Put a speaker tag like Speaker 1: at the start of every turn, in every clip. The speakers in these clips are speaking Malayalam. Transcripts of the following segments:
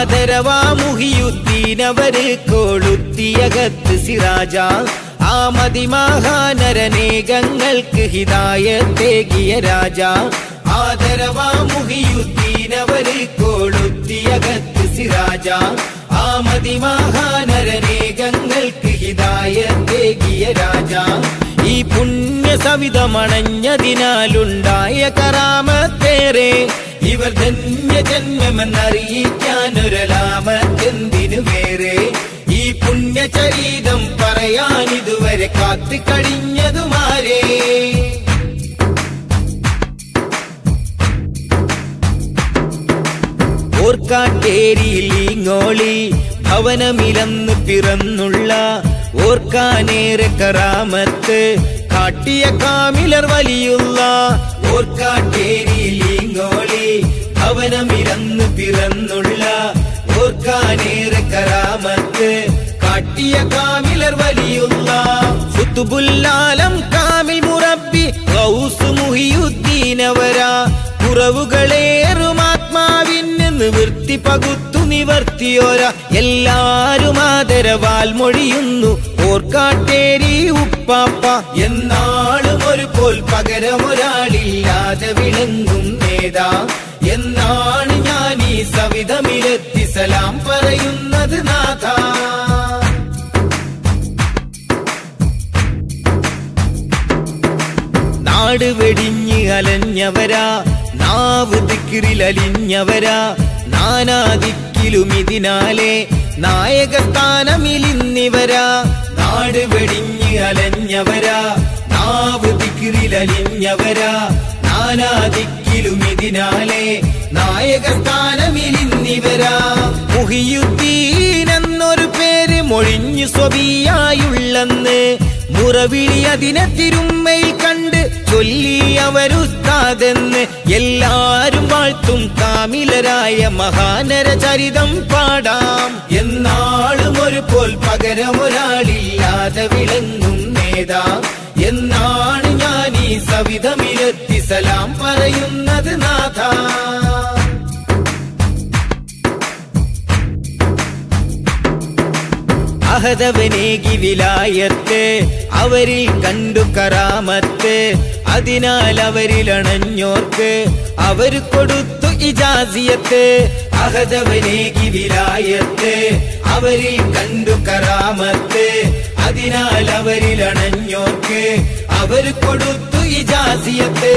Speaker 1: ആദരവാ മുഹിയുദ്ദീനവര് കൊളുത്തിയകത്ത് സിറാജ ആ മതിമഹാനരനേകങ്ങൾക്ക് ഹിതായത്തേകിയ രാജ ആദരവാ മുഹിയുദ്ദീനവര് കൊളുത്തിയകത്ത് സിറാജ ആ മതിമഹാനരനേകങ്ങൾക്ക് ഹിതായത്തേകിയ രാജ ഈ പുണ്യ സവിതമണഞ്ഞതിനാലുണ്ടായ കറാമത്തേറെ ഇവർ ധന്യ ജന്മമെന്നറിയിക്കാനൊരലാമത്തെന്തിനു വേറെ ഈ പുണ്യചരീതം പറയാൻ ഇതുവരെ കാത്തു കഴിഞ്ഞതുമാരേ ഓർക്കാട്ടേരിയിൽ ഇങ്ങോളി ഭവനമിലന്ന് പിറന്നുള്ള ഓർക്കാനേറെ കറാമത്ത് കാട്ടിയ കാമിലർ വലിയുള്ള ഓർക്കാട്ടേരിയിൽ ഇങ്ങോളി ഭവനമിലന്ന് പിറന്നുള്ള ഓർക്കാനേറെ കറാമത്ത് കാട്ടിയ കാമിലർ വലിയുള്ള കുത്തുബുല്ലാലം കാമിൽ മുറബി ഗൗസ് മുഹിയുദ്ദീനവരാ കുറവുകളേറും ആത്മാവിന് നിവൃത്തി പകുത്തു നിവർത്തിയോര എല്ലാരും ആദരവാൽ മൊഴിയുന്നു ഓർക്കാട്ടേരി ഉപ്പാപ്പ എന്നാളും ഒരു പോൽ പകരമൊരാളില്ലാതെ വിളങ്ങും നേതാ എന്നാണ് ഞാൻ ഈ സവിധമിലെത്തി സലാം പറയുന്നത് നാഥ നാട് വെടിഞ്ഞ് അലഞ്ഞവരാ നാവ് ദിക്കിറിലലിഞ്ഞവരാ നാനാദിക്കിലും ഇതിനാലെ നായകസ്ഥാനമിലിന്നിവരാ നാട് വെടിഞ്ഞ് അലഞ്ഞവരാ നാവ് ദിക്കിറിലലിഞ്ഞവരാ നാനാദിക്കിലും ഇതിനാലെ നായകസ്ഥാനമിലിന്നിവരാ മുഹിയുദ്ദീൻ എന്നൊരു പേര് മൊഴിഞ്ഞു സ്വബിയായുള്ളന്ന് മുറവിളി അതിനെ തിരുമ്മയിൽ കണ്ട് ചൊല്ലി അവരുസ്താതെന്ന് എല്ലാരും വാഴ്ത്തും കാമിലരായ മഹാനര ചരിതം പാടാം എന്നാളും ഒരു പോൽ പകരമൊരാളില്ലാതെ വിളങ്ങും നേതാ എന്നാണ് ഞാൻ ഈ സവിധമിലെത്തി സലാം പറയുന്നത് നാഥ അഹദവനേകി വിലായത്ത് അവരിൽ കണ്ടു കറാമത്ത് അതിനാൽ അവരിൽ അണഞ്ഞോർക്ക് അവർ കൊടുത്തു ഇജാസിയത്ത് അഹദവനേകി വിലായത്ത് അവരിൽ കണ്ടു കറാമത്ത് അതിനാൽ അവരിൽ അണഞ്ഞോർക്ക് അവർ കൊടുത്തു ഇജാസിയത്ത്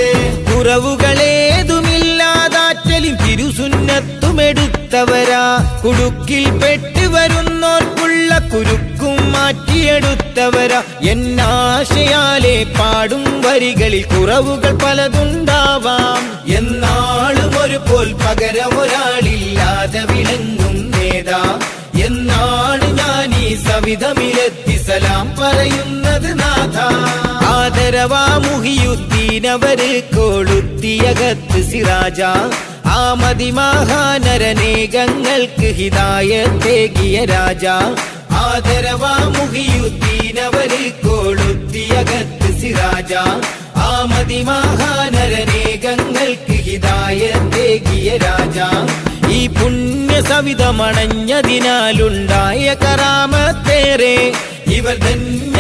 Speaker 1: കുറവുകളേതുമില്ലാതാറ്റലും തിരുസുന്നത്തും എടുത്തവരാ കുടുക്കിൽ പെട്ട് വരുന്നോർക്കുള്ള കുരുക്കും മാറ്റിയെടുത്തവരാ എന്നാശയാലെ പാടും വരികളിൽ കുറവുകൾ പലതുണ്ടാവാം എന്നാളും ഒരു പോൽ പകരമൊരാളില്ലാതെ വിളങ്ങും നേതാ എന്നാണ് ഞാൻ ഈ സവിധമിലെത്തി സലാം പറയുന്നത് നാഥ ആദരവാ മുഹിയുദ്ദീനവര് കൊളുത്തിയകത്ത് സിറാജ ആ മതിമഹാനരനേകങ്ങൾക്ക് ഹിതായത്തേകിയ രാജ ആദരവാ മുഹിയുദ്ദീനവര് കൊളുത്തിയകത്ത് സിറാജ ആ മതിമഹാനരനേകങ്ങൾക്ക് ഹിതായത്തേകിയ രാജ ഈ പുണ്യ സവിധമണഞ്ഞതിനാലുണ്ടായ കറാമത്തേറെ ഇവർ ധന്യ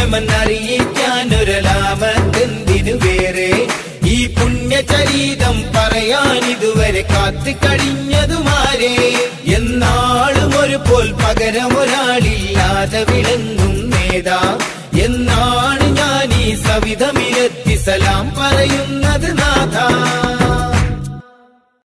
Speaker 1: ജന്മമെന്നറിയിക്കാനൊരലാമത്തെന്തിനു വേറെ ഈ പുണ്യചരീതം പറയാൻ ഇതുവരെ കാത്തു കഴിഞ്ഞതുമാരെ എന്നാളും ഒരു പോൽ പകരമൊരാളില്ലാതെ വിളങ്ങും നേതാ എന്നാണ് ഞാൻ ഈ സവിധമിലെത്തി സലാം പറയുന്നത് നാഥ